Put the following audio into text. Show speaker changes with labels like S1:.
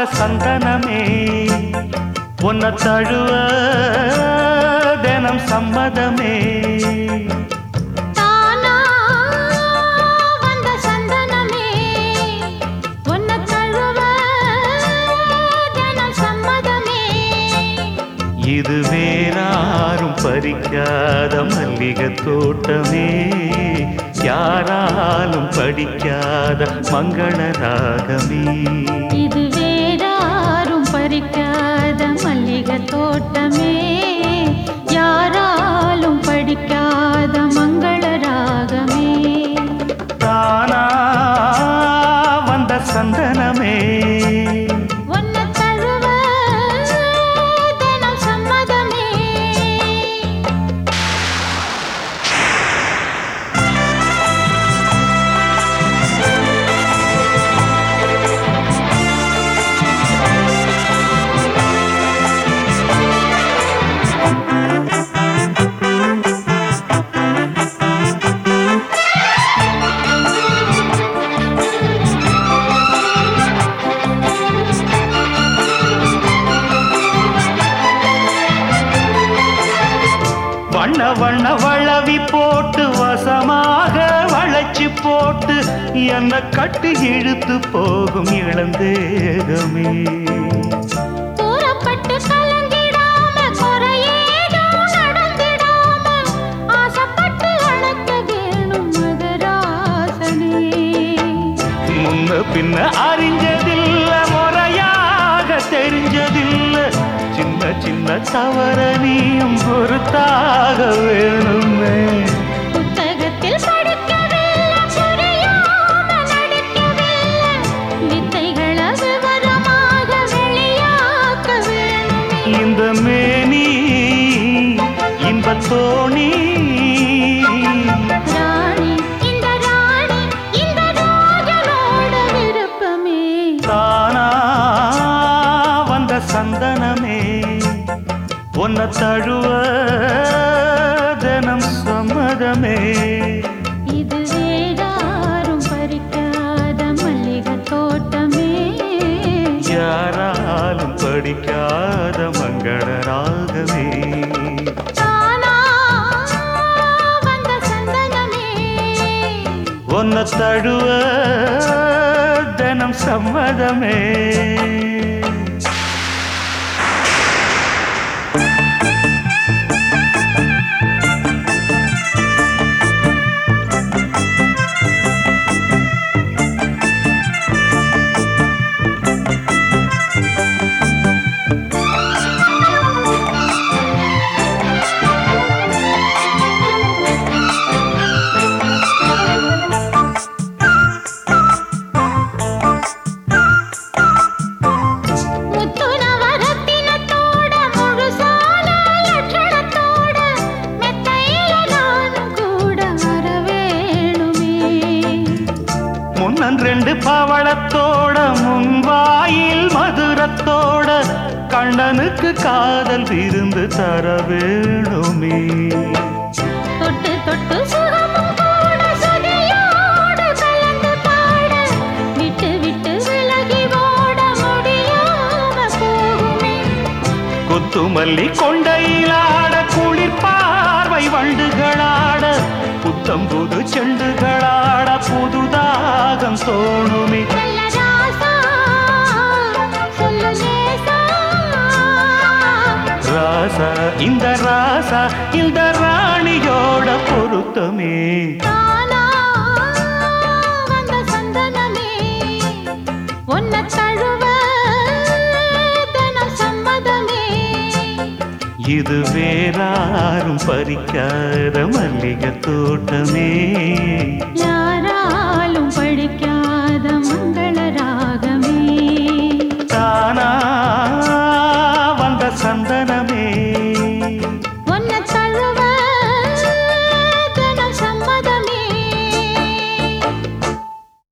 S1: சந்தனமே உன்னை தழுவ தினம் சம்மதமே
S2: தானா வந்த சந்தனமே உன்னை தழுவ தினம் சம்மதமே
S1: இது வேறாரும் பறிக்காத மல்லிகை தோட்டமே யாராலும் படிக்காத மங்கள ராகமே
S2: இது வேறாரும் பறிக்காத மல்லிகை தோட்டமே யாராலும் படிக்காத மங்கள ராகமே
S1: தானா வந்த சந்தனமே
S2: உன்னை தழுவ தினம் சம்மதமே
S1: வண்ண வண்ண வளவி போட்டு வசமாக வளைச்சு போட்டு என்ன கட்டி இழுத்து போகும் இளந்தேகமே
S2: கூறப்பட்டு கலங்கிடாம குறையேதும் நடந்திடாம ஆசைப்பட்டு அழைக்க வேணும் மகராசனே
S1: முன்ன பின்ன அறிஞ்சதில்ல முறையாக தெரிஞ்சதில்ல சின்ன சின்ன தவற நீயும் பொறுத்தாக வேணுமே
S2: புத்தகத்தில் படிக்கவில்லை புரியாம நடிக்கவில்லை வித்தைகளை விவரமாக வெளியாக்க வேணுமே
S1: இந்த மேனி இன்பத்தோணி
S2: ராணி இந்த ராணி இந்த ராஜனோட விருப்பமே
S1: தானா வந்த சந்தனமே உன்னை தழுவ தினம் சம்மதமே
S2: இது வேறாரும் பறிக்காத மல்லிகை தோட்டமே
S1: யாராலும் படிக்காத மங்கள ராகமே
S2: தானா வந்த சந்தனமே
S1: உன்னை தழுவ தினம் சம்மதமே
S2: முத்துனவரத்தினத்தோட முழுசான லட்சணத்தோட மெத்தையில நானும் கூட வர வேணுமே
S1: முன்னன் ரெண்டு பவளத்தோட முன்வாயில் மதுரத்தோட கண்ணனுக்கு காதல் விருந்து தர வேணுமே
S2: தொட்டு தொட்டு சுகமும் கூட சுதியோடு கலந்து பாட விட்டு விட்டு விலகி ஓட முடியாம போகுமே
S1: கொத்துமல்லி கொண்டையிலாட குளிர் பார்வை வண்டுகளாட புத்தம் புது செண்டுகளாட புதுதாகம் தோணுமே
S2: நல்ல ராசா சொல்லு லேசா
S1: ராசா இந்த ராசா இந்த ராணியோட பொருத்தமே
S2: தானா வந்த சந்தனமே உன்னை தழுவ தினம் சம்மதமே
S1: இது வேறாரும் பறிக்காத மல்லிகை தோட்டமே
S2: யா